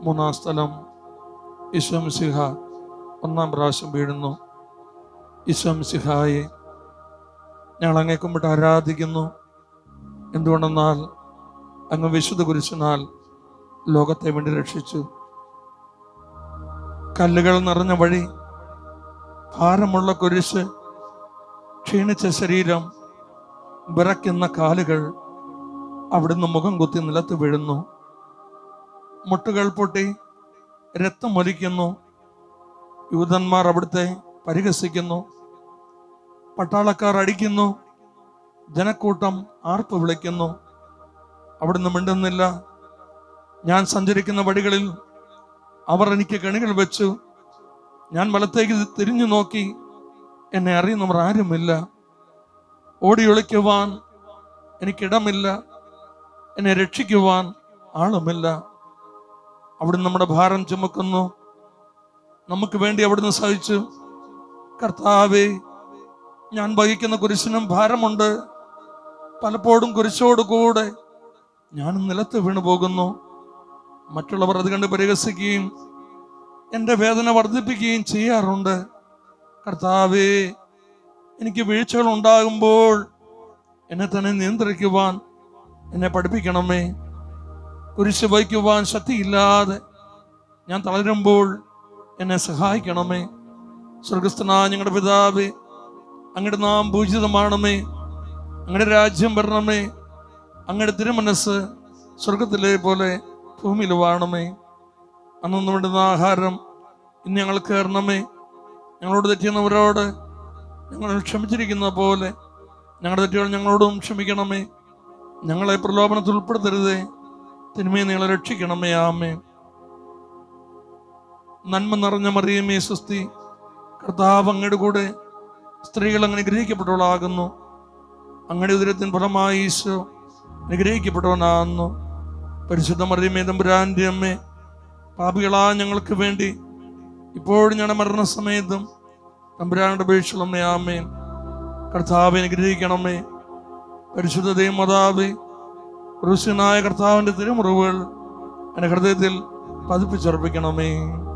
മൂന്നാം സ്ഥലം ഈശ്വംസിഹ ഒന്നാം പ്രാവശ്യം വീഴുന്നു ഈശ്വംസിഹായെ ഞങ്ങൾ അങ്ങേ കുമ്പിട്ട് ആരാധിക്കുന്നു എന്തുകൊണ്ടെന്നാൽ അങ്ങ് വിശുദ്ധ കുരിശിനാൽ ലോകത്തെ വേണ്ടി രക്ഷിച്ചു കല്ലുകൾ നിറഞ്ഞ വഴി ഭാരമുള്ള കുരിശ് ക്ഷീണിച്ച ശരീരം വിറയ്ക്കുന്ന കാലുകൾ അവിടുന്ന് മുഖം കുത്തി നിലത്ത് വീഴുന്നു മുട്ടുകൾ പൊട്ടി രക്തമൊലിക്കുന്നു യൂതന്മാർ അവിടുത്തെ പരിഹസിക്കുന്നു പട്ടാളക്കാർ അടിക്കുന്നു ജനക്കൂട്ടം ആർപ്പ് വിളിക്കുന്നു അവിടുന്ന് മിണ്ടുന്നില്ല ഞാൻ സഞ്ചരിക്കുന്ന വഴികളിൽ അവർ എനിക്ക് കണികൾ വെച്ചു ഞാൻ വലത്തേക്ക് തിരിഞ്ഞു നോക്കി എന്നെ അറിയുന്നവർ ആരുമില്ല ഓടി ഒളിക്കുവാൻ എനിക്കിടമില്ല എന്നെ രക്ഷിക്കുവാൻ ആളുമില്ല അവിടുന്ന് നമ്മുടെ ഭാരം ചുമക്കുന്നു നമുക്ക് വേണ്ടി അവിടുന്ന് സഹിച്ചു കർത്താവേ ഞാൻ വഹിക്കുന്ന കുരിശിനും ഭാരമുണ്ട് പലപ്പോഴും കുരിശോട് കൂടെ ഞാൻ നിലത്ത് വീണു പോകുന്നു മറ്റുള്ളവർ അത് കണ്ട് പരിഹസിക്കുകയും എൻ്റെ വേദന വർദ്ധിപ്പിക്കുകയും ചെയ്യാറുണ്ട് കർത്താവേ എനിക്ക് വീഴ്ചകൾ ഉണ്ടാകുമ്പോൾ എന്നെ തന്നെ നിയന്ത്രിക്കുവാൻ എന്നെ പഠിപ്പിക്കണമേ കുരിശ് വഹിക്കുവാൻ ശക്തിയില്ലാതെ ഞാൻ തളരുമ്പോൾ എന്നെ സഹായിക്കണമേ സ്വർഗസ്ഥനാ ഞങ്ങളുടെ പിതാവേ അങ്ങയുടെ നാം പൂജിതമാണമേ അങ്ങയുടെ രാജ്യം വരണമേ അങ്ങയുടെ തിരുമനസ് സ്വർഗത്തിലെ പോലെ ഭൂമിയിൽ വാണമേ അന്നു വേണ്ടുന്ന ആഹാരം ഇന്ന് ഞങ്ങൾക്ക് തരണമേ ഞങ്ങളോട് തെറ്റിയുന്നവരോട് ഞങ്ങൾ ക്ഷമിച്ചിരിക്കുന്ന പോലെ ഞങ്ങളുടെ തെറ്റുകൾ ഞങ്ങളോടും ക്ഷമിക്കണമേ ഞങ്ങളെ പ്രലോഭനത്തിൽ ഉൾപ്പെടുത്തരുതേ തിന്മയെ നിങ്ങളെ രക്ഷിക്കണമേ ആമേ നന്മ നിറഞ്ഞ മറിയമേ സ്വസ്തി കർത്താവ് അങ്ങയുടെ കൂടെ സ്ത്രീകൾ അങ്ങനെ ഗ്രഹിക്കപ്പെട്ടവളാകുന്നു അങ്ങയുടെ ഉദരത്തിൻ ഫലമായി ഈശോ അനുഗ്രഹിക്കപ്പെട്ടവനാകുന്നു പരിശുദ്ധ മറിയമേ തമ്പുരാൻ്റെ അമ്മേ പാപികളാ ഞങ്ങൾക്ക് വേണ്ടി ഇപ്പോഴും ഞങ്ങളുടെ മരണസമയത്തും തമ്പുരാനുടെ അപേക്ഷകളമ്മേ ആമേ കർത്താവ് അനുഗ്രഹിക്കണമേ പരിശുദ്ധ ദൈവമാതാവേ ക്രൂശനായ കർത്താവിൻ്റെ തിരുമുറിവുകൾ എൻ്റെ ഹൃദയത്തിൽ പതിപ്പിച്ചുറപ്പിക്കണമേ